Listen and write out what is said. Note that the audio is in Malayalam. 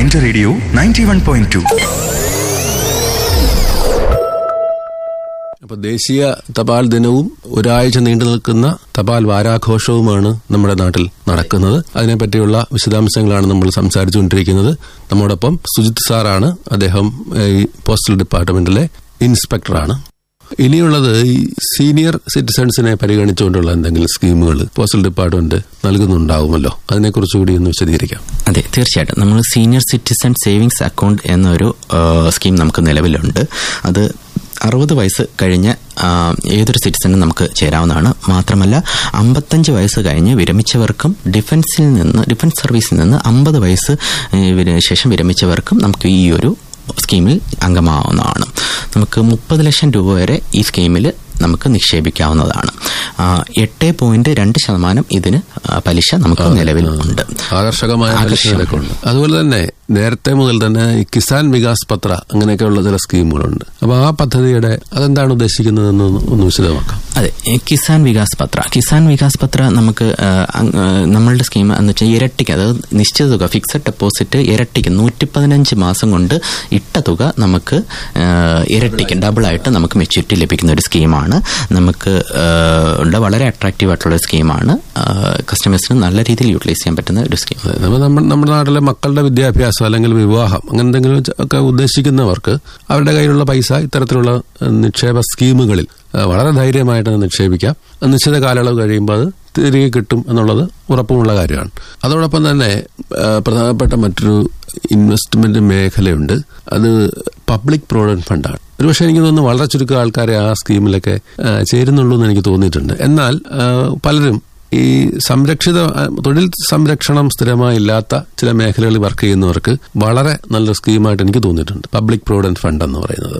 എന്റെ radio ninety one point two അപ്പൊ ദേശീയ തപാൽ ദിനവും ഒരാഴ്ച നീണ്ടു നിൽക്കുന്ന തപാൽ വാരാഘോഷവുമാണ് നമ്മുടെ നാട്ടിൽ നടക്കുന്നത് അതിനെപ്പറ്റിയുള്ള വിശദാംശങ്ങളാണ് നമ്മൾ സംസാരിച്ചുകൊണ്ടിരിക്കുന്നത് നമ്മോടൊപ്പം സുജിത് സാറാണ് അദ്ദേഹം ഈ പോസ്റ്റൽ ഡിപ്പാർട്ട്മെന്റിലെ ഇൻസ്പെക്ടറാണ് ഇനിയുള്ളത് ഈ സീനിയർ സിറ്റിസൺസിനെ പരിഗണിച്ചുകൊണ്ടുള്ള എന്തെങ്കിലും സ്കീമുകൾ പോസ്റ്റൽ ഡിപ്പാർട്ട്മെന്റ് നൽകുന്നുണ്ടാവുമല്ലോ അതിനെക്കുറിച്ച് കൂടി ഒന്ന് വിശദീകരിക്കാം അതെ തീർച്ചയായിട്ടും നമ്മൾ സീനിയർ സിറ്റിസൺ സേവിങ്സ് അക്കൗണ്ട് എന്നൊരു ആ, സ്കീം നമുക്ക് നിലവിലുണ്ട് അത് അറുപത് വയസ്സ് കഴിഞ്ഞ ആ, ഏതൊരു സിറ്റിസനും നമുക്ക് ചേരാവുന്നതാണ് മാത്രമല്ല അമ്പത്തഞ്ച് വയസ്സ് കഴിഞ്ഞ് വിരമിച്ചവർക്കും ഡിഫൻസിൽ നിന്ന് ഡിഫൻസ് സർവീസിൽ നിന്ന് അമ്പത് വയസ്സ് ഏ, വിര- ശേഷം വിരമിച്ചവർക്കും നമുക്ക് ഈ ഒരു സ്കീമിൽ അംഗമാവുന്നതാണ് നമുക്ക് മുപ്പത് ലക്ഷം രൂപ വരെ ഈ സ്കീമിൽ നമുക്ക് നിക്ഷേപിക്കാവുന്നതാണ് ആ, എട്ട് പോയിന്റ് രണ്ട് ശതമാനം ഇതിന് ആ, പലിശ നമുക്ക് നിലവിൽ ഉണ്ട് ആകർഷകമായ പലിശയൊക്കെ ഉണ്ട് അതുപോലെ തന്നെ നേരത്തെ മുതൽ തന്നെ ഈ കിസാൻ വികാസ് പത്ര അങ്ങനെയൊക്കെയുള്ള ചില സ്കീമുകളുണ്ട് അപ്പൊ ആ പദ്ധതിയുടെ അതെന്താണ് ഉദ്ദേശിക്കുന്നതെന്ന് ഒന്ന് ഒന്ന് വിശദമാക്കാം അതെ ഈ കിസാൻ വികാസ് പത്ര കിസാൻ വികാസ് പത്ര നമുക്ക് ആ, അങ്, ആ, നമ്മളുടെ സ്കീം എന്ന് വെച്ചാൽ ഇരട്ടിക്ക് അതായത് നിശ്ചിത തുക ഫിക്സഡ് ഡെപ്പോസിറ്റ് ഇരട്ടിക്ക് നൂറ്റി പതിനഞ്ച് മാസം കൊണ്ട് ഇട്ട തുക നമുക്ക് ആ, ഇരട്ടിക്ക് ഡബിളായിട്ട് നമുക്ക് മെച്യൂരിറ്റി ലഭിക്കുന്ന ഒരു സ്കീമാണ് നമുക്ക് ആ, ഉണ്ട് വളരെ അട്രാക്റ്റീവ് ആയിട്ടുള്ള ഒരു സ്കീമാണ് കസ്റ്റമേഴ്സിന് നല്ല രീതിയിൽ യൂട്ടിലൈസ് ചെയ്യാൻ പറ്റുന്ന ഒരു സ്കീം അതെ, നമ്മൾ നമ്മുടെ നമ്മുടെ നാട്ടിലെ മക്കളുടെ വിദ്യാഭ്യാസം അല്ലെങ്കിൽ വിവാഹം അങ്ങനെ എന്തെങ്കിലും ച- ഒക്കെ ഉദ്ദേശിക്കുന്നവർക്ക് അവരുടെ കയ്യിലുള്ള പൈസ ഇത്തരത്തിലുള്ള ഏഹ്, നിക്ഷേപ സ്കീമുകളിൽ ഏഹ്, വളരെ ധൈര്യമായിട്ട് അത് നിക്ഷേപിക്കാം അത് നിശ്ചിത കാലയളവ് കഴിയുമ്പോൾ അത് തിരികെ കിട്ടും എന്നുള്ളത് ഉറപ്പുമുള്ള കാര്യമാണ് അതോടൊപ്പം തന്നെ ഏഹ്, പ്രധാനപ്പെട്ട മറ്റൊരു ഇൻവെസ്റ്റ്മെന്റ് മേഖലയുണ്ട് അത് പബ്ലിക് പ്രോവിഡന്റ് ഫണ്ടാണ് ഒരുപക്ഷെ എനിക്ക് തോന്നുന്നു വളരെ ചുരുക്കം ആൾക്കാരെ ആ സ്കീമിലൊക്കെ ഏഹ്, ചേരുന്നുള്ളൂ എന്ന് എനിക്ക് തോന്നിയിട്ടുണ്ട് എന്നാൽ ഏഹ്, പലരും ഈ സംരക്ഷിത അഹ് തൊഴിൽ സംരക്ഷണം സ്ഥിരമായി ഇല്ലാത്ത ചില മേഖലകളിൽ വർക്ക് ചെയ്യുന്നവർക്ക് വളരെ നല്ല സ്കീമായിട്ട് എനിക്ക് തോന്നിയിട്ടുണ്ട് പബ്ലിക് പ്രോവിഡന്റ് ഫണ്ട് എന്ന് പറയുന്നത്